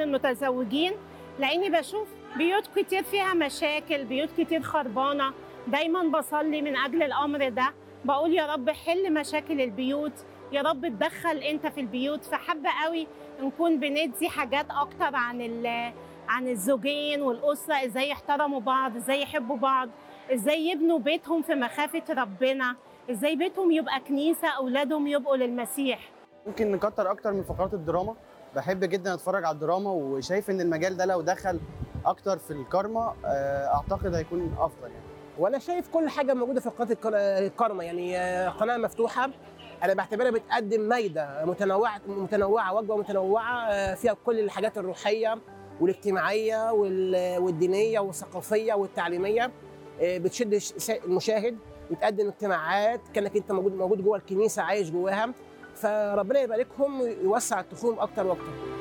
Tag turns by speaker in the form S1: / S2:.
S1: المتزوجين لاني بشوف بيوت كتير فيها مشاكل بيوت كتير خربانه دايما بصلي من اجل الامر ده بقول يا رب حل مشاكل البيوت يا رب تدخل انت في البيوت فحابه قوي نكون بندي حاجات اكتر عن ال- عن الزوجين والاسره ازاي يحترموا بعض ازاي يحبوا بعض ازاي يبنوا بيتهم في مخافه ربنا ازاي بيتهم يبقى كنيسه اولادهم يبقوا للمسيح
S2: ممكن نكتر اكتر من فقرات الدراما بحب جدا اتفرج على الدراما وشايف ان المجال ده لو دخل اكتر في الكارما آه، اعتقد هيكون افضل يعني
S3: وانا شايف كل حاجه موجوده في قناه الكر- الكرمه يعني آه، قناه مفتوحه انا بعتبرها بتقدم مايده متنوعه متنوعه وجبه متنوعه آه، فيها كل الحاجات الروحيه والاجتماعيه وال- والدينيه والثقافيه والتعليميه آه، بتشد الش- المشاهد بتقدم اجتماعات كانك انت موجود موجود جوه الكنيسه عايش جواها فربنا يباركهم ويوسع التخوم اكتر واكتر